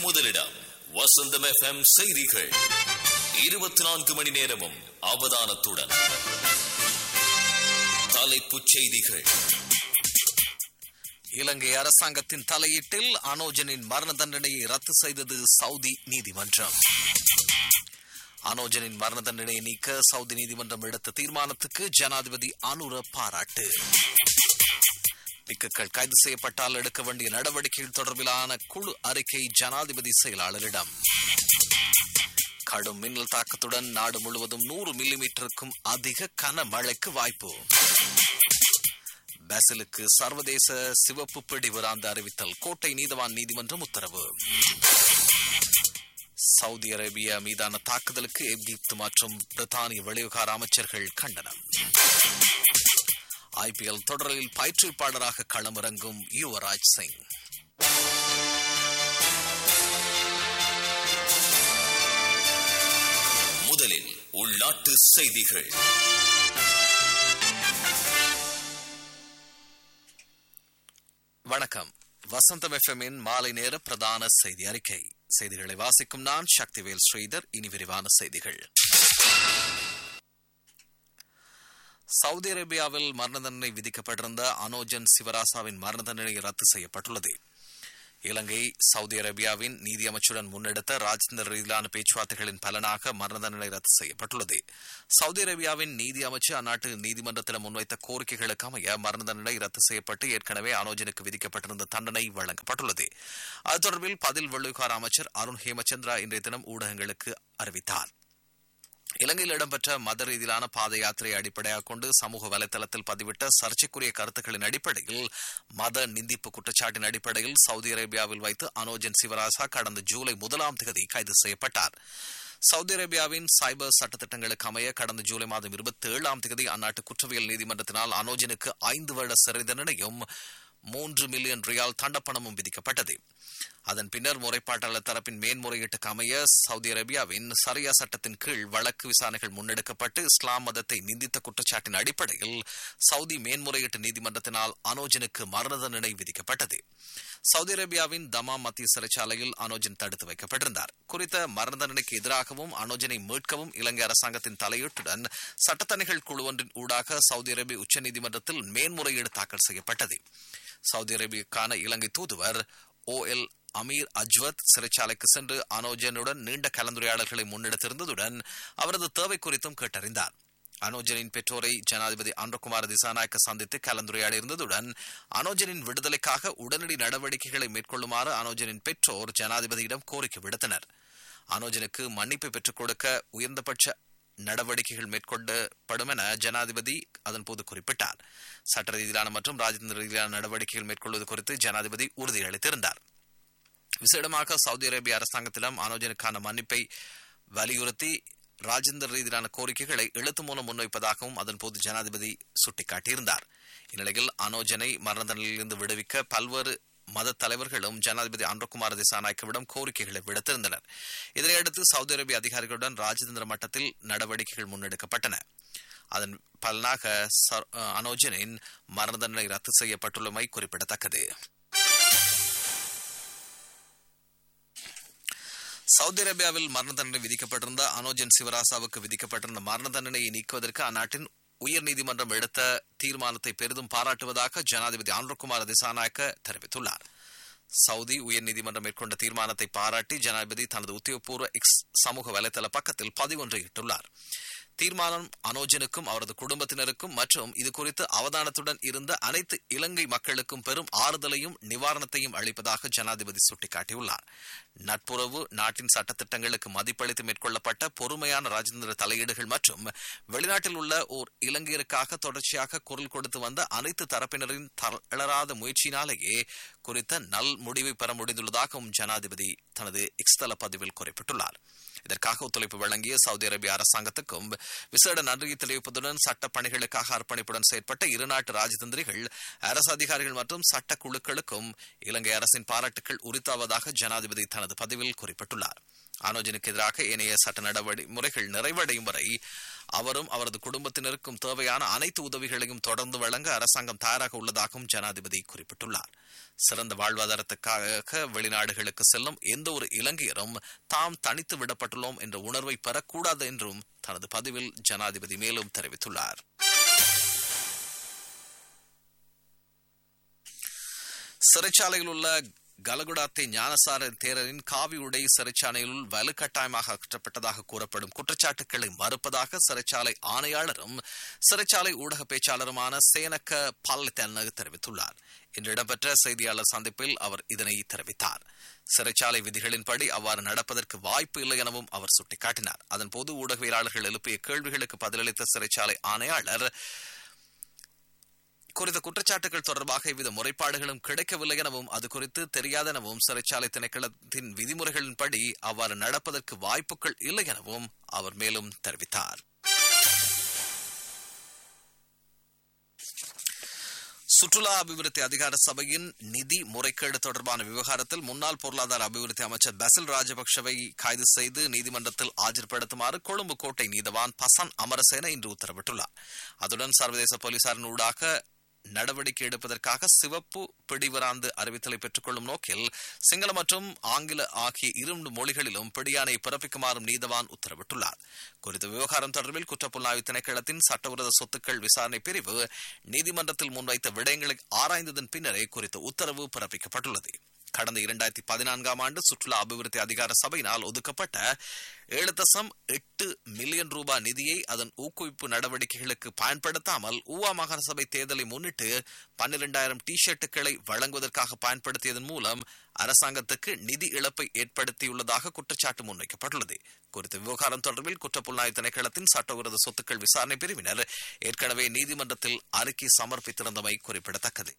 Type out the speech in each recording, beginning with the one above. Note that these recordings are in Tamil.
முதலிடம் வசந்தம் எஃப்எம் செய்திகள் இருபத்தி நான்கு மணி நேரமும் அவதானத்துடன் தலைப்புச் செய்திகள் இலங்கை அரசாங்கத்தின் தலையீட்டில் அனோஜனின் மரண தண்டனையை ரத்து செய்தது சவுதி நீதிமன்றம் அனோஜனின் மரண தண்டனையை நீக்க சவுதி நீதிமன்றம் எடுத்த தீர்மானத்துக்கு ஜனாதிபதி அனுர பாராட்டு பிக்குகள் கைது செய்யப்பட்டால் எடுக்க வேண்டிய நடவடிக்கைகள் தொடர்பிலான குழு அறிக்கை ஜனாதிபதி செயலாளரிடம் கடும் மின்னல் தாக்கத்துடன் நாடு முழுவதும் நூறு மில்லிமீட்டருக்கும் அதிக கனமழைக்கு வாய்ப்பு பேசிலுக்கு சர்வதேச சிவப்பு பிடி விராந்து அறிவித்தல் கோட்டை நீதவான் நீதிமன்றம் உத்தரவு சவுதி அரேபியா மீதான தாக்குதலுக்கு எகிப்து மற்றும் பிரித்தானிய வெளிவிவகார அமைச்சர்கள் கண்டனம் ஐபிஎல் தொடரில் பயிற்றுவிப்பாளராக களமிறங்கும் யுவராஜ் சிங் முதலில் உள்நாட்டு செய்திகள் வணக்கம் வசந்தம் எஃப்எம்மின் மாலை நேர பிரதான செய்தி அறிக்கை செய்திகளை வாசிக்கும் நான் சக்திவேல் ஸ்ரீதர் இனி விரிவான செய்திகள் சவுதி அரேபியாவில் மரண தண்டனை விதிக்கப்பட்டிருந்த அனோஜன் சிவராசாவின் மரண தண்டனை ரத்து செய்யப்பட்டுள்ளது இலங்கை சவுதி அரேபியாவின் நீதி அமைச்சுடன் முன்னெடுத்த ராஜேந்திர ரீதியிலான பேச்சுவார்த்தைகளின் பலனாக மரண தண்டனை ரத்து செய்யப்பட்டுள்ளது சவுதி அரேபியாவின் நீதி அமைச்சு அந்நாட்டு நீதிமன்றத்தில் முன்வைத்த கோரிக்கைகளுக்கு அமைய மரண தண்டனை ரத்து செய்யப்பட்டு ஏற்கனவே அனோஜனுக்கு விதிக்கப்பட்டிருந்த தண்டனை வழங்கப்பட்டுள்ளது அது தொடர்பில் பதில் வெளிவிகார அமைச்சர் அருண் ஹேமச்சந்திரா இன்றைய தினம் ஊடகங்களுக்கு அறிவித்தார் இலங்கையில் இடம்பெற்ற மத ரீதியிலான பாத யாத்திரையை அடிப்படையாக கொண்டு சமூக வலைதளத்தில் பதிவிட்ட சர்ச்சைக்குரிய கருத்துக்களின் அடிப்படையில் மத நிந்திப்பு குற்றச்சாட்டின் அடிப்படையில் சவுதி அரேபியாவில் வைத்து அனோஜன் சிவராசா கடந்த ஜூலை முதலாம் தேதி கைது செய்யப்பட்டார் சவுதி அரேபியாவின் சைபர் சட்டத்திட்டங்களுக்கு அமைய கடந்த ஜூலை மாதம் இருபத்தி ஏழாம் தேதி அந்நாட்டு குற்றவியல் நீதிமன்றத்தினால் அனோஜனுக்கு ஐந்து வருட சிறை தண்டனையும் மூன்று மில்லியன் ரியால் தண்டப்பணமும் விதிக்கப்பட்டது அதன் பின்னர் முறைப்பாட்டாளர் தரப்பின் மேன்முறையீட்டுக்கு அமைய சவுதி அரேபியாவின் சரியா சட்டத்தின் கீழ் வழக்கு விசாரணைகள் முன்னெடுக்கப்பட்டு இஸ்லாம் மதத்தை நிந்தித்த குற்றச்சாட்டின் அடிப்படையில் சவுதி மேன்முறையீட்டு நீதிமன்றத்தினால் அனோஜனுக்கு மரண தண்டனை விதிக்கப்பட்டது சவுதி அரேபியாவின் தமாம் மத்திய சிறைச்சாலையில் அனோஜன் தடுத்து வைக்கப்பட்டிருந்தார் குறித்த மரண தண்டனைக்கு எதிராகவும் அனோஜனை மீட்கவும் இலங்கை அரசாங்கத்தின் தலையீட்டுடன் சட்டத்தணிகள் குழு ஒன்றின் ஊடாக சவுதி அரேபிய உச்சநீதிமன்றத்தில் மேன்முறையீடு தாக்கல் செய்யப்பட்டது சவுதி அரேபியாவுக்கான இலங்கை தூதுவர் ஓ எல் அமீர் அஜ்வத் சிறைச்சாலைக்கு சென்று அனோஜனுடன் நீண்ட கலந்துரையாடல்களை முன்னெடுத்திருந்ததுடன் அவரது தேவை குறித்தும் கேட்டறிந்தார் அனோஜனின் பெற்றோரை ஜனாதிபதி அன்றகுமார் திசாநாயக்க சந்தித்து கலந்துரையாடியிருந்ததுடன் அனோஜனின் விடுதலைக்காக உடனடி நடவடிக்கைகளை மேற்கொள்ளுமாறு அனோஜனின் பெற்றோர் ஜனாதிபதியிடம் கோரிக்கை விடுத்தனர் அனோஜனுக்கு மன்னிப்பு பெற்றுக் கொடுக்க உயர்ந்தபட்ச நடவடிக்கைகள் மேற்கொள்ளப்படும் என ஜனாதிபதி அதன்போது குறிப்பிட்டார் சட்ட ரீதியிலான மற்றும் ராஜேந்திர ரீதியிலான நடவடிக்கைகள் மேற்கொள்வது குறித்து ஜனாதிபதி உறுதியளித்திருந்தார் விசேடமாக சவுதி அரேபிய அரசாங்கத்திடம் அனோஜனுக்கான மன்னிப்பை வலியுறுத்தி ராஜேந்திர ரீதியிலான கோரிக்கைகளை எழுத்து மூலம் முன்வைப்பதாகவும் அதன்போது ஜனாதிபதி சுட்டிக்காட்டியிருந்தார் இந்நிலையில் அனோஜனை மரண தண்டனையிலிருந்து விடுவிக்க பல்வேறு மத தலைவர்களும் ஜனாதிபதி அன்றகுமார் திசாநாயக்கவிடம் கோரிக்கைகளை விடுத்திருந்தனர் இதனையடுத்து சவுதி அரேபிய அதிகாரிகளுடன் ராஜதந்திர மட்டத்தில் நடவடிக்கைகள் முன்னெடுக்கப்பட்டன அதன் பலனாக அனோஜனின் மரண தண்டனை ரத்து செய்யப்பட்டுள்ளமை குறிப்பிடத்தக்கது சவுதி அரேபியாவில் மரண தண்டனை விதிக்கப்பட்டிருந்த அனோஜன் சிவராசாவுக்கு விதிக்கப்பட்டிருந்த மரண தண்டனையை நீக்குவதற்கு அந்நாட்டின் உயர் நீதிமன்றம் எடுத்த தீர்மானத்தை பெரிதும் பாராட்டுவதாக ஜனாதிபதி ஆன்ரகுமார் திசாநாயக்க தெரிவித்துள்ளார் சவுதி உயர் நீதிமன்றம் மேற்கொண்ட தீர்மானத்தை பாராட்டி ஜனாதிபதி தனது உத்தியோகபூர்வ எக்ஸ் சமூக வலைதள பக்கத்தில் பதிவொன்றை இட்டுள்ளார் தீர்மானம் அனோஜனுக்கும் அவரது குடும்பத்தினருக்கும் மற்றும் இது குறித்து அவதானத்துடன் இருந்த அனைத்து இலங்கை மக்களுக்கும் பெரும் ஆறுதலையும் நிவாரணத்தையும் அளிப்பதாக ஜனாதிபதி சுட்டிக்காட்டியுள்ளார் நட்புறவு நாட்டின் சட்டத்திட்டங்களுக்கு மதிப்பளித்து மேற்கொள்ளப்பட்ட பொறுமையான ராஜேந்திர தலையீடுகள் மற்றும் வெளிநாட்டில் உள்ள ஓர் இலங்கையருக்காக தொடர்ச்சியாக குரல் கொடுத்து வந்த அனைத்து தரப்பினரின் தளராத முயற்சியினாலேயே குறித்த நல் முடிவை பெற முடிந்துள்ளதாகவும் ஜனாதிபதி தனது எக்ஸ்தல பதிவில் குறிப்பிட்டுள்ளார் இதற்காக ஒத்துழைப்பு வழங்கிய சவுதி அரேபிய அரசாங்கத்துக்கும் விசேட நன்றியை தெரிவிப்பதுடன் சட்ட பணிகளுக்காக அர்ப்பணிப்புடன் செயற்பட்ட இரு நாட்டு ராஜதந்திரிகள் அரசு அதிகாரிகள் மற்றும் சட்ட குழுக்களுக்கும் இலங்கை அரசின் பாராட்டுகள் உரித்தாவதாக ஜனாதிபதி தனது பதிவில் குறிப்பிட்டுள்ளார் அனோஜனுக்கு எதிராக ஏனைய சட்ட நடவடிக்கைகள் நிறைவடையும் வரை அவரும் அவரது குடும்பத்தினருக்கும் தேவையான அனைத்து உதவிகளையும் தொடர்ந்து வழங்க அரசாங்கம் தயாராக உள்ளதாகவும் ஜனாதிபதி குறிப்பிட்டுள்ளார் சிறந்த வாழ்வாதாரத்துக்காக வெளிநாடுகளுக்கு செல்லும் எந்த ஒரு இலங்கையரும் தாம் தனித்து விடப்பட்டுள்ளோம் என்ற உணர்வை பெறக்கூடாது என்றும் தனது பதிவில் ஜனாதிபதி மேலும் தெரிவித்துள்ளார் சிறைச்சாலையில் உள்ள கலகுடாத்தை ஞானசார தேரரின் காவி உடை சிறைச்சாலையில் வலுக்கட்டாயமாக அகற்றப்பட்டதாக கூறப்படும் குற்றச்சாட்டுக்களை மறுப்பதாக சிறைச்சாலை ஆணையாளரும் சிறைச்சாலை ஊடக பேச்சாளருமான சேனக்க பல்லத்தன் தெரிவித்துள்ளார் இன்று இடம்பெற்ற செய்தியாளர் சந்திப்பில் அவர் இதனை தெரிவித்தார் சிறைச்சாலை விதிகளின்படி அவ்வாறு நடப்பதற்கு வாய்ப்பு இல்லை எனவும் அவர் சுட்டிக்காட்டினார் அதன்போது ஊடகவியலாளர்கள் எழுப்பிய கேள்விகளுக்கு பதிலளித்த சிறைச்சாலை ஆணையாளர் குறித்த குற்றச்சாட்டுகள் தொடர்பாக எவ்வித முறைப்பாடுகளும் கிடைக்கவில்லை எனவும் அது குறித்து தெரியாதெனவும் சிறைச்சாலை திணைக்களத்தின் விதிமுறைகளின்படி அவ்வாறு நடப்பதற்கு வாய்ப்புகள் இல்லை எனவும் அவர் மேலும் தெரிவித்தார் சுற்றுலா அபிவிருத்தி அதிகார சபையின் நிதி முறைகேடு தொடர்பான விவகாரத்தில் முன்னாள் பொருளாதார அபிவிருத்தி அமைச்சர் பசில் ராஜபக்சவை கைது செய்து நீதிமன்றத்தில் ஆஜர்படுத்துமாறு கொழும்பு கோட்டை நீதவான் பசன் அமரசேன இன்று உத்தரவிட்டுள்ளார் அதுடன் சர்வதேச போலீசாரின் ஊடாக நடவடிக்கை எடுப்பதற்காக சிவப்பு பிடிவராந்து அறிவித்தலை பெற்றுக்கொள்ளும் நோக்கில் சிங்கள மற்றும் ஆங்கில ஆகிய இரு மொழிகளிலும் பிடியானை பிறப்பிக்குமாறும் நீதவான் உத்தரவிட்டுள்ளார் குறித்த விவகாரம் தொடர்பில் குற்றப்புலனாய்வு திணைக்களத்தின் சட்டவிரோத சொத்துக்கள் விசாரணை பிரிவு நீதிமன்றத்தில் முன்வைத்த விடயங்களை ஆராய்ந்ததன் பின்னரே குறித்த உத்தரவு பிறப்பிக்கப்பட்டுள்ளது கடந்த இரண்டாயிரத்தி பதினான்காம் ஆண்டு சுற்றுலா அபிவிருத்தி அதிகார சபையினால் ஒதுக்கப்பட்ட ஏழு தசம் எட்டு மில்லியன் ரூபாய் நிதியை அதன் ஊக்குவிப்பு நடவடிக்கைகளுக்கு பயன்படுத்தாமல் ஊவா மாகாண சபை தேர்தலை முன்னிட்டு பன்னிரண்டாயிரம் டி ஷர்ட்டுகளை வழங்குவதற்காக பயன்படுத்தியதன் மூலம் அரசாங்கத்துக்கு நிதி இழப்பை ஏற்படுத்தியுள்ளதாக குற்றச்சாட்டு முன்வைக்கப்பட்டுள்ளது குறித்த விவகாரம் தொடர்பில் குற்றப்புலனாய்வு திணைக்களத்தின் சட்டவிரோத சொத்துக்கள் விசாரணை பிரிவினர் ஏற்கனவே நீதிமன்றத்தில் அறிக்கை சமர்ப்பித்திருந்தமை குறிப்பிடத்தக்கது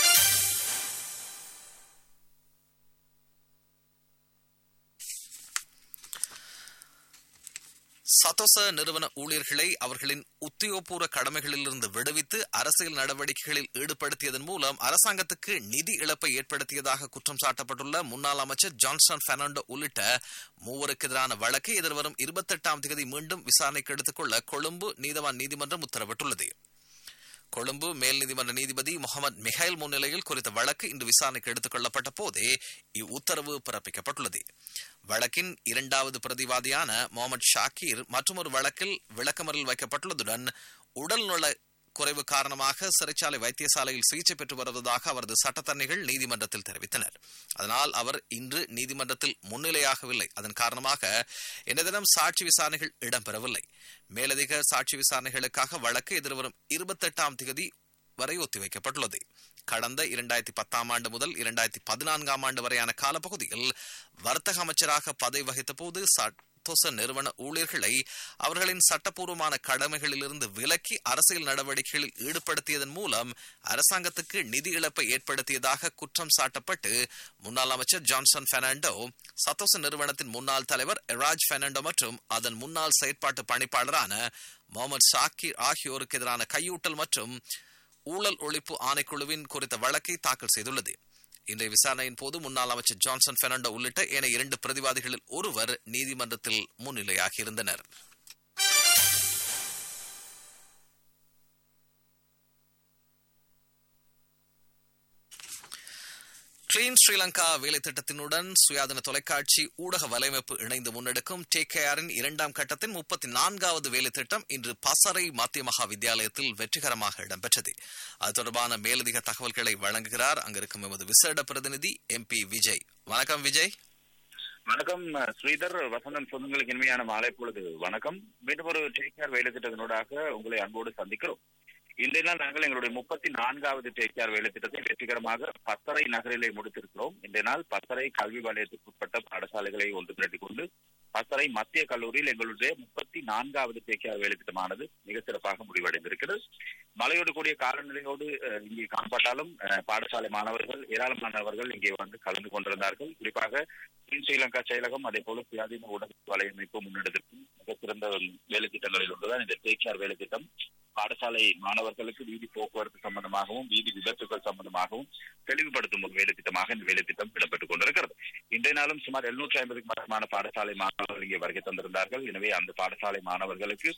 சதோச நிறுவன ஊழியர்களை அவர்களின் உத்தியோகபூர்வ கடமைகளிலிருந்து விடுவித்து அரசியல் நடவடிக்கைகளில் ஈடுபடுத்தியதன் மூலம் அரசாங்கத்துக்கு நிதி இழப்பை ஏற்படுத்தியதாக குற்றம் சாட்டப்பட்டுள்ள முன்னாள் அமைச்சர் ஜான்சன் பெர்னாண்டோ உள்ளிட்ட மூவருக்கு எதிரான வழக்கை எதிர்வரும் இருபத்தெட்டாம் தேதி மீண்டும் விசாரணைக்கு எடுத்துக்கொள்ள கொழும்பு நீதவான் நீதிமன்றம் உத்தரவிட்டுள்ளது கொழும்பு மேல் நீதிமன்ற நீதிபதி முகமது மிஹைல் முன்னிலையில் குறித்த வழக்கு இன்று விசாரணைக்கு எடுத்துக் கொள்ளப்பட்ட போதே இவ்வுத்தரவு பிறப்பிக்கப்பட்டுள்ளது வழக்கின் இரண்டாவது பிரதிவாதியான முகமது ஷாக்கீர் மற்றொரு வழக்கில் விளக்கமறில் வைக்கப்பட்டுள்ளதுடன் உடல் நல குறைவு காரணமாக சிறைச்சாலை வைத்தியசாலையில் சிகிச்சை பெற்று வருவதாக அவரது சட்டத்தரணிகள் நீதிமன்றத்தில் தெரிவித்தனர் அதனால் அவர் இன்று நீதிமன்றத்தில் முன்னிலையாகவில்லை அதன் காரணமாக இந்த தினம் சாட்சி விசாரணைகள் இடம்பெறவில்லை மேலதிக சாட்சி விசாரணைகளுக்காக வழக்கு எதிர்வரும் இருபத்தெட்டாம் தேதி வரை ஒத்திவைக்கப்பட்டுள்ளது கடந்த இரண்டாயிரத்தி பத்தாம் ஆண்டு முதல் இரண்டாயிரத்தி பதினான்காம் ஆண்டு வரையான காலப்பகுதியில் வர்த்தக அமைச்சராக பதவி வகித்த போது சட்டோச நிறுவன ஊழியர்களை அவர்களின் சட்டப்பூர்வமான கடமைகளிலிருந்து விலக்கி அரசியல் நடவடிக்கைகளில் ஈடுபடுத்தியதன் மூலம் அரசாங்கத்துக்கு நிதி இழப்பை ஏற்படுத்தியதாக குற்றம் சாட்டப்பட்டு முன்னாள் அமைச்சர் ஜான்சன் பெர்னாண்டோ சத்தோச நிறுவனத்தின் முன்னாள் தலைவர் எராஜ் பெர்னாண்டோ மற்றும் அதன் முன்னாள் செயற்பாட்டு பணிப்பாளரான முகமது ஷாக்கிர் ஆகியோருக்கு எதிரான கையூட்டல் மற்றும் ஊழல் ஒழிப்பு ஆணைக்குழுவின் குறித்த வழக்கை தாக்கல் செய்துள்ளது இன்றைய விசாரணையின் போது முன்னாள் அமைச்சர் ஜான்சன் பெர்னாண்டோ உள்ளிட்ட ஏனைய இரண்டு பிரதிவாதிகளில் ஒருவர் நீதிமன்றத்தில் முன்னிலையாகியிருந்தனர் கிளீன் ஸ்ரீலங்கா வேலை திட்டத்தினுடன் சுயாதீன தொலைக்காட்சி ஊடக வலையமைப்பு இணைந்து முன்னெடுக்கும் டேகேஆரின் இரண்டாம் கட்டத்தின் முப்பத்தி நான்காவது வேலை திட்டம் இன்று பசறை மத்திய மகா வித்தியாலயத்தில் வெற்றிகரமாக இடம்பெற்றது அது தொடர்பான மேலதிக தகவல்களை வழங்குகிறார் அங்கிருக்கும் எமது விசேட பிரதிநிதி எம் பி விஜய் வணக்கம் விஜய் வணக்கம் ஸ்ரீதர் வசந்தன் சொந்தங்களுக்கு இனிமையான மாலை பொழுது வணக்கம் மீண்டும் ஒரு டேக்யார் வேலை திட்டத்தினூடாக உங்களை அன்போடு சந்திக்கிறோம் இன்றைய நாள் நாங்கள் எங்களுடைய முப்பத்தி நான்காவது டேக்யார் வேலை திட்டத்தை வெற்றிகரமாக பத்தரை நகரிலே முடித்திருக்கிறோம் இன்றைய நாள் பத்தரை கல்வி வலயத்திற்கு உட்பட்ட பாடசாலைகளை ஒன்று திரட்டிக் கொண்டு பத்தரை மத்திய கல்லூரியில் எங்களுடைய முப்பத்தி நான்காவது டேக்யார் வேலை திட்டமானது மிக சிறப்பாக முடிவடைந்திருக்கிறது மழையோடு கூடிய காலநிலையோடு இங்கே காணப்பட்டாலும் பாடசாலை மாணவர்கள் ஏராளமானவர்கள் இங்கே வந்து கலந்து கொண்டிருந்தார்கள் குறிப்பாக ஸ்ரீலங்கா செயலகம் அதே போல சுயாதீன ஊடக வலையமைப்பு முன்னெடுத்திருக்கும் மிக சிறந்த வேலை திட்டங்களில் ஒன்றுதான் இந்த டேக்யார் வேலை திட்டம் பாடசாலை மாணவர்களுக்கு வீதி போக்குவரத்து சம்பந்தமாகவும் வீதி விபத்துகள் சம்பந்தமாகவும் தெளிவுபடுத்தும் ஒரு வேலை திட்டமாக இந்த வேலை திட்டம் இடம்பெற்றுக் கொண்டிருக்கிறது இன்றைய நாளும் சுமார் எழுநூற்றி ஐம்பதுக்கும் அதிகமான பாடசாலை மாணவர்கள் இங்கே வருகை தந்திருந்தார்கள் எனவே அந்த பாடசாலை மாணவர்களுக்கு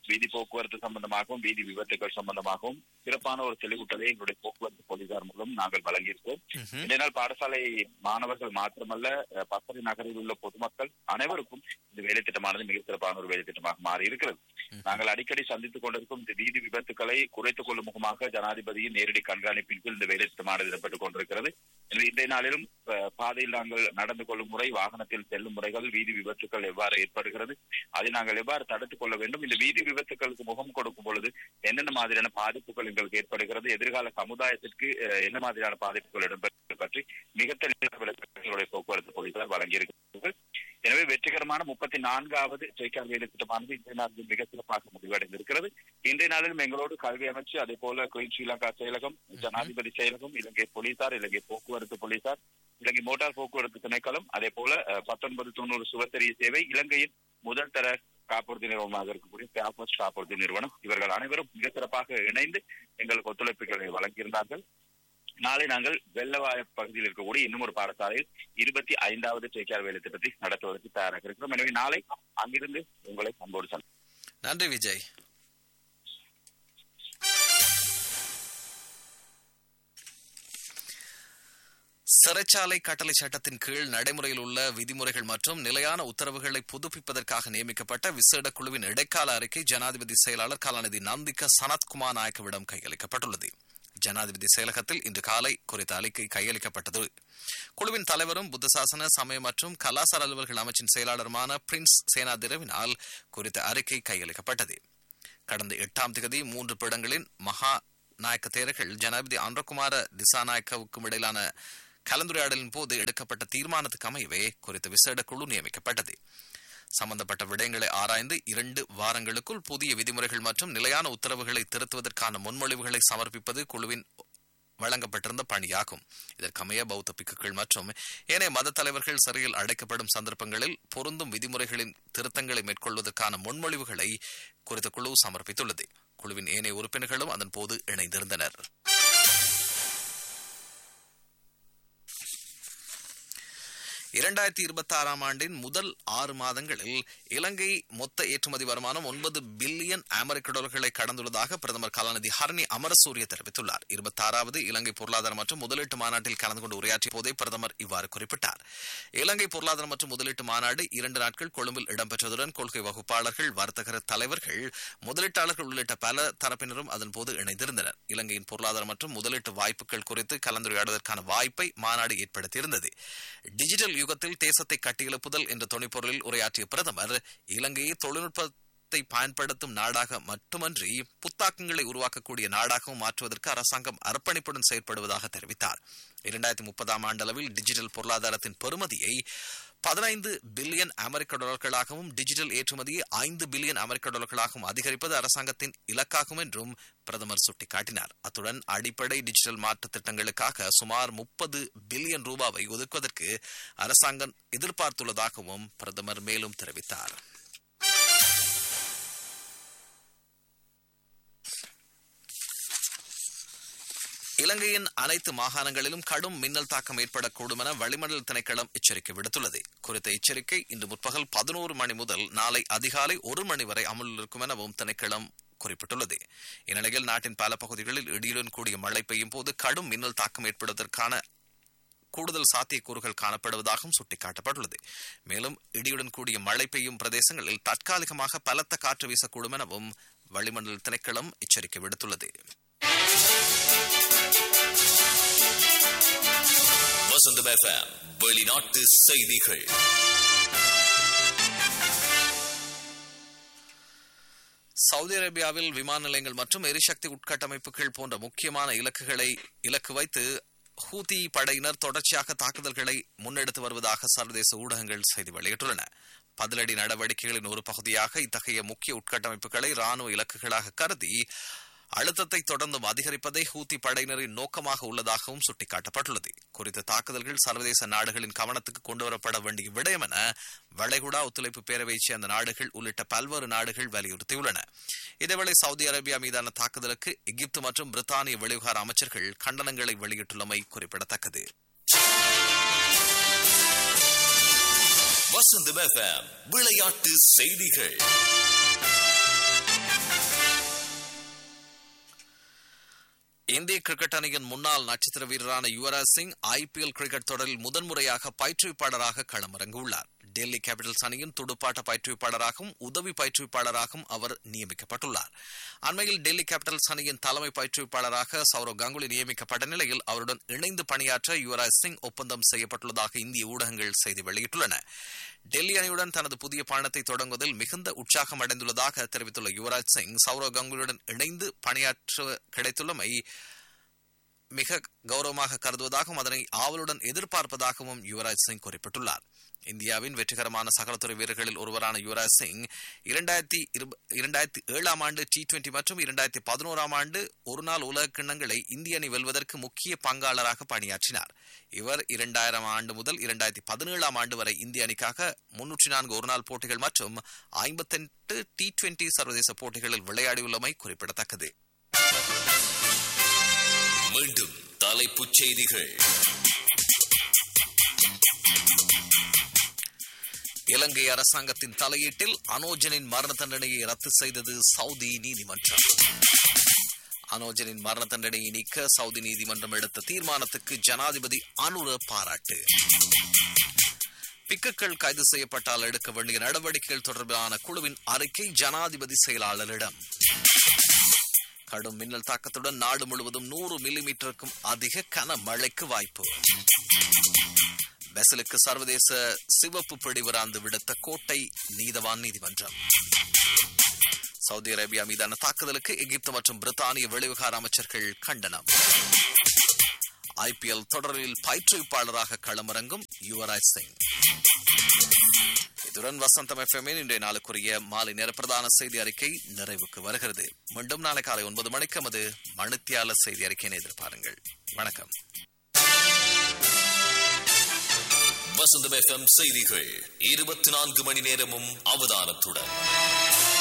வீதி போக்குவரத்து சம்பந்தமாகவும் வீதி விபத்துகள் சம்பந்தமாகவும் சிறப்பான ஒரு தெளிவூட்டலை எங்களுடைய போக்குவரத்து போலீசார் மூலம் நாங்கள் வழங்கியிருக்கோம் ம்ஹும். இதனால் பாடசாலை மாணவர்கள் மாத்திரமல்ல அஹ், பசறை நகரில் உள்ள பொதுமக்கள் அனைவருக்கும் இந்த வேலை திட்டமானது மிக சிறப்பான ஒரு வேலை திட்டமாக மாறி இருக்கிறது நாங்கள் அடிக்கடி சந்தித்துக் கொண்டிருக்கும் இந்த வீதி விபத்துக்களை குறைத்துக் கொள்ளும் முகமாக ஜனாதிபதியின் நேரடி கண்காணிப்பின் கீழ் இந்த வேலை திட்டமானது இடம்பெற்றுக் கொண்டிருக்கிறது எனவே இன்றைய நாளிலும் அஹ், பாதையில் நாங்கள் நடந்து கொள்ளும் முறை வாகனத்தில் செல்லும் முறைகள் வீதி விபத்துக்கள் எவ்வாறு ஏற்படுகிறது அதை நாங்கள் எவ்வாறு தடுத்துக் கொள்ள வேண்டும் இந்த வீதி விபத்துக்களுக்கு முகம் கொடுக்கும் பொழுது என்னென்ன மாதிரியான பாதிப்புகள் எங்களுக்கு ஏற்படுகிறது எதிர்கால சமுதாயத்திற்கு அஹ், என்ன மாதிரியான பாதிப்புகள் இடம்பெறுவது பற்றி மிக தெளிவான விளக்கங்களுடைய போக்குவரத்து போலீசார் வழங்கியிருக்கிறார்கள் எனவே வெற்றிகரமான முப்பத்தி நான்காவது ஜெய்கார் வேலை திட்டமானது இன்றைய நாளில் மிக சிறப்பாக முடிவடைந்திருக்கிறது இன்றைய நாளிலும் எங்களோடு கல்வி அமைச்சு அதே போல குயின் ஸ்ரீலங்கா செயலகம் ஜனாதிபதி செயலகம் இலங்கை போலீசார் இலங்கை போக்குவரத்து போலீசார் இலங்கை மோட்டார் போக்குவரத்து திணைக்களம் அதே போல பத்தொன்பது தொண்ணூறு சுவத்தரிய சேவை இலங்கையின் முதல் தர காப்புறுதி நிறுவனமாக இருக்கக்கூடிய பேப்பர்ஸ் காப்புறுதி நிறுவனம் இவர்கள் அனைவரும் மிக சிறப்பாக இணைந்து எங்களுக்கு ஒத்துழைப்புகளை வழங்கியிருந்தார்கள் நாளை நாங்கள் வெள்ளவாய பகுதியில் இருக்கக்கூடிய இன்னும் ஒரு பாடசாலையில் இருபத்தி ஐந்தாவது டேக்கியார் வேலை திட்டத்தை நடத்துவதற்கு தயாராக இருக்கிறோம் எனவே நாளை அங்கிருந்து உங்களை அன்போடு சந்திக்கிறேன். நன்றி விஜய் சிறைச்சாலை கட்டளை சட்டத்தின் கீழ் நடைமுறையில் உள்ள விதிமுறைகள் மற்றும் நிலையான உத்தரவுகளை புதுப்பிப்பதற்காக நியமிக்கப்பட்ட விசேட குழுவின் இடைக்கால அறிக்கை ஜனாதிபதி செயலாளர் கலாநிதி நந்திக சனத்குமார் நாயக்கவிடம் கையளிக்கப்பட்டுள்ளது ஜனாதிபதி செயலகத்தில் இன்று காலை குறித்த அறிக்கை கையளிக்கப்பட்டது குழுவின் தலைவரும் புத்தசாசன சமய மற்றும் கலாசார அலுவல்கள் அமைச்சின் செயலாளருமான பிரின்ஸ் சேனாதிரவினால் குறித்த அறிக்கை கையளிக்கப்பட்டது கடந்த எட்டாம் தேதி மூன்று பீடங்களின் மகா நாயக்க தேரர்கள் ஜனாதிபதி அன்றகுமார திசாநாயக்கவுக்கும் இடையிலான கலந்துரையாடலின் போது எடுக்கப்பட்ட தீர்மானத்துக்கு அமையவே குறித்த விசேட குழு நியமிக்கப்பட்டது சம்பந்தப்பட்ட விடயங்களை ஆராய்ந்து இரண்டு வாரங்களுக்குள் புதிய விதிமுறைகள் மற்றும் நிலையான உத்தரவுகளை திருத்துவதற்கான முன்மொழிவுகளை சமர்ப்பிப்பது குழுவின் வழங்கப்பட்டிருந்த பணியாகும் இதற்கமைய பௌத்த பிக்குகள் மற்றும் ஏனைய மத தலைவர்கள் சிறையில் அடைக்கப்படும் சந்தர்ப்பங்களில் பொருந்தும் விதிமுறைகளின் திருத்தங்களை மேற்கொள்வதற்கான முன்மொழிவுகளை குறித்த குழு சமர்ப்பித்துள்ளது குழுவின் ஏனைய உறுப்பினர்களும் அதன் போது இணைந்திருந்தனர் இரண்டாயிரத்தி இருபத்தி ஆறாம் ஆண்டின் முதல் ஆறு மாதங்களில் இலங்கை மொத்த ஏற்றுமதி வருமானம் ஒன்பது பில்லியன் அமெரிக்க டாலர்களை கடந்துள்ளதாக பிரதமர் கலாநிதி ஹரணி அமரசூரிய தெரிவித்துள்ளார் இருபத்தி ஆறாவது இலங்கை பொருளாதார மற்றும் முதலீட்டு மாநாட்டில் கலந்து கொண்டு உரையாற்றிய போதே பிரதமர் இவ்வாறு குறிப்பிட்டார் இலங்கை பொருளாதார மற்றும் முதலீட்டு மாநாடு இரண்டு நாட்கள் கொழும்பில் இடம்பெற்றதுடன் கொள்கை வகுப்பாளர்கள் வர்த்தக தலைவர்கள் முதலீட்டாளர்கள் உள்ளிட்ட பல தரப்பினரும் அதன் போது இணைந்திருந்தனர் இலங்கையின் பொருளாதார மற்றும் முதலீட்டு வாய்ப்புகள் குறித்து கலந்துரையாடுவதற்கான வாய்ப்பை மாநாடு ஏற்படுத்தியிருந்தது டிஜிட்டல் யுகத்தில் தேசத்தை கட்டியெழுப்புதல் என்ற துணைப்பொருளில் உரையாற்றிய பிரதமர் இலங்கையை தொழில்நுட்பத்தை பயன்படுத்தும் நாடாக மட்டுமன்றி புத்தாக்கங்களை உருவாக்கக்கூடிய நாடாகவும் மாற்றுவதற்கு அரசாங்கம் அர்ப்பணிப்புடன் செயற்படுவதாக தெரிவித்தார் இரண்டாயிரத்தி முப்பதாம் ஆண்டளவில் டிஜிட்டல் பொருளாதாரத்தின் பெறுமதியை பதினைந்து பில்லியன் அமெரிக்க டாலர்களாகவும் டிஜிட்டல் ஏற்றுமதியை ஐந்து பில்லியன் அமெரிக்க டாலர்களாகவும் அதிகரிப்பது அரசாங்கத்தின் இலக்காகும் என்றும் பிரதமர் சுட்டிக்காட்டினார் அத்துடன் அடிப்படை டிஜிட்டல் மாற்று திட்டங்களுக்காக சுமார் முப்பது பில்லியன் ரூபாவை ஒதுக்குவதற்கு அரசாங்கம் எதிர்பார்த்துள்ளதாகவும் பிரதமர் மேலும் தெரிவித்தார் இலங்கையின் அனைத்து மாகாணங்களிலும் கடும் மின்னல் தாக்கம் ஏற்படக்கூடும் என வளிமண்டல திணைக்களம் எச்சரிக்கை விடுத்துள்ளது குறித்த எச்சரிக்கை இன்று முற்பகல் பதினோரு மணி முதல் நாளை அதிகாலை ஒரு மணி வரை அமலில் இருக்கும் எனவும் திணைக்களம் குறிப்பிட்டுள்ளது இந்நிலையில் நாட்டின் பல பகுதிகளில் இடியுடன் கூடிய மழை பெய்யும் போது கடும் மின்னல் தாக்கம் ஏற்படுவதற்கான கூடுதல் சாத்தியக்கூறுகள் காணப்படுவதாகவும் சுட்டிக்காட்டப்பட்டுள்ளது மேலும் இடியுடன் கூடிய மழை பெய்யும் பிரதேசங்களில் தற்காலிகமாக பலத்த காற்று வீசக்கூடும் எனவும் வளிமண்டல திணைக்களம் எச்சரிக்கை விடுத்துள்ளது வசந்தம் எஃப்எம் வெளிநாட்டு செய்திகள் சவுதி அரேபியாவில் விமான நிலையங்கள் மற்றும் எரிசக்தி உட்கட்டமைப்புகள் போன்ற முக்கியமான இலக்குகளை இலக்கு வைத்து ஹூதி படையினர் தொடர்ச்சியாக தாக்குதல்களை முன்னெடுத்து வருவதாக சர்வதேச ஊடகங்கள் செய்தி வெளியிட்டுள்ளன பதிலடி நடவடிக்கைகளின் ஒரு பகுதியாக இத்தகைய முக்கிய உட்கட்டமைப்புகளை ராணுவ இலக்குகளாக கருதி அழுத்தத்தை தொடர்ந்தும் அதிகரிப்பதை ஹூத்தி படையினரின் நோக்கமாக உள்ளதாகவும் சுட்டிக்காட்டப்பட்டுள்ளது குறித்த தாக்குதல்கள் சர்வதேச நாடுகளின் கவனத்துக்கு கொண்டுவரப்பட வேண்டிய விடயம் என வளைகுடா ஒத்துழைப்பு பேரவையைச் சேர்ந்த நாடுகள் உள்ளிட்ட பல்வேறு நாடுகள் வலியுறுத்தியுள்ளன இதேவேளை சவுதி அரேபியா மீதான தாக்குதலுக்கு எகிப்து மற்றும் பிரித்தானிய வெளிவிவகார அமைச்சர்கள் கண்டனங்களை வெளியிட்டுள்ளமை குறிப்பிடத்தக்கது வசந்தம் எஃப்எம் விளையாட்டு செய்திகள் இந்திய கிரிக்கெட் அணியின் முன்னாள் நட்சத்திர வீரரான யுவராஜ் சிங் ஐபிஎல் கிரிக்கெட் தொடரில் முதன்முறையாக பயிற்றுவிப்பாளராக களமிறங்கியுள்ளார் டெல்லி கேபிட்டல்ஸ் அணியின் துடுப்பாட்ட பயிற்றுவிப்பாளராகவும் உதவி பயிற்றுவிப்பாளராகவும் அவர் நியமிக்கப்பட்டுள்ளார் அண்மையில் டெல்லி கேபிட்டல்ஸ் அணியின் தலைமை பயிற்றுவிப்பாளராக சௌரவ் கங்குலி நியமிக்கப்பட்ட நிலையில் அவருடன் இணைந்து பணியாற்ற யுவராஜ் சிங் ஒப்பந்தம் செய்யப்பட்டுள்ளதாக இந்திய ஊடகங்கள் செய்தி வெளியிட்டுள்ளன டெல்லி அணியுடன் தனது புதிய பயணத்தை தொடங்குவதில் மிகுந்த உற்சாகம் அடைந்துள்ளதாக தெரிவித்துள்ள யுவராஜ் சிங் சௌரவ் கங்குலியுடன் இணைந்து பணியாற்ற கிடைத்துள்ளமை மிக கௌரவமாக கருதுவதாகவும் அதனை ஆவலுடன் எதிர்பார்ப்பதாகவும் யுவராஜ் சிங் குறிப்பிட்டுள்ளார் இந்தியாவின் வெற்றிகரமான சகலத்துறை வீரர்களில் ஒருவரான யுவராஜ் சிங் இரண்டாயிரத்தி இரண்டாயிரத்தி ஏழாம் ஆண்டு டி டுவெண்டி மற்றும் இரண்டாயிரத்தி பதினோராம் ஆண்டு ஒருநாள் உலக கிண்ணங்களை இந்திய அணி வெல்வதற்கு முக்கிய பங்காளராக பணியாற்றினார் இவர் இரண்டாயிரம் ஆண்டு முதல் இரண்டாயிரத்தி பதினேழாம் ஆண்டு வரை இந்திய அணிக்காக முன்னூற்றி நான்கு ஒருநாள் போட்டிகள் மற்றும் ஐம்பத்தெட்டு டி டுவெண்டி சர்வதேச போட்டிகளில் விளையாடியுள்ளமை குறிப்பிடத்தக்கது மீண்டும் தலைப்புச் செய்திகள் இலங்கை அரசாங்கத்தின் தலையீட்டில் அனோஜனின் மரண தண்டனையை ரத்து செய்தது சவுதி நீதிமன்றம் அனோஜனின் மரண தண்டனையை நீக்க சவுதி நீதிமன்றம் எடுத்த தீர்மானத்துக்கு ஜனாதிபதி அனுர பாராட்டு பிக்குகள் கைது செய்யப்பட்டால் எடுக்க வேண்டிய நடவடிக்கைகள் தொடர்பான குழுவின் அறிக்கை ஜனாதிபதி செயலாளரிடம் கடும் மின்னல் தாக்கத்துடன் நாடு முழுவதும் நூறு மில்லிமீட்டருக்கும் அதிக கனமழைக்கு வாய்ப்பு பெசலுக்கு சர்வதேச சிவப்பு பிடிவராந்து விடுத்த கோட்டை நீதவான் நீதிமன்றம் சவுதி அரேபியா மீதான தாக்குதலுக்கு எகிப்து மற்றும் பிரித்தானிய வெளிவிகார அமைச்சர்கள் கண்டனம் ஐபிஎல் தொடரில் பயிற்றுவிப்பாளராக களமிறங்கும் யுவராஜ் சிங் இத்துடன் வசந்தம் எஃப்எம்மின் இன்றைய நாளுக்குரிய மாலை நேர பிரதான செய்தி அறிக்கை நிறைவுக்கு வருகிறது மீண்டும் நாளை காலை ஒன்பது மணிக்கு நமது மணித்தியால செய்தி அறிக்கையை எதிர்பாருங்கள் வணக்கம் வசந்தம் எஃப்எம் செய்திகள் இருபத்தி நான்கு மணி நேரமும் அவதானத்துடன்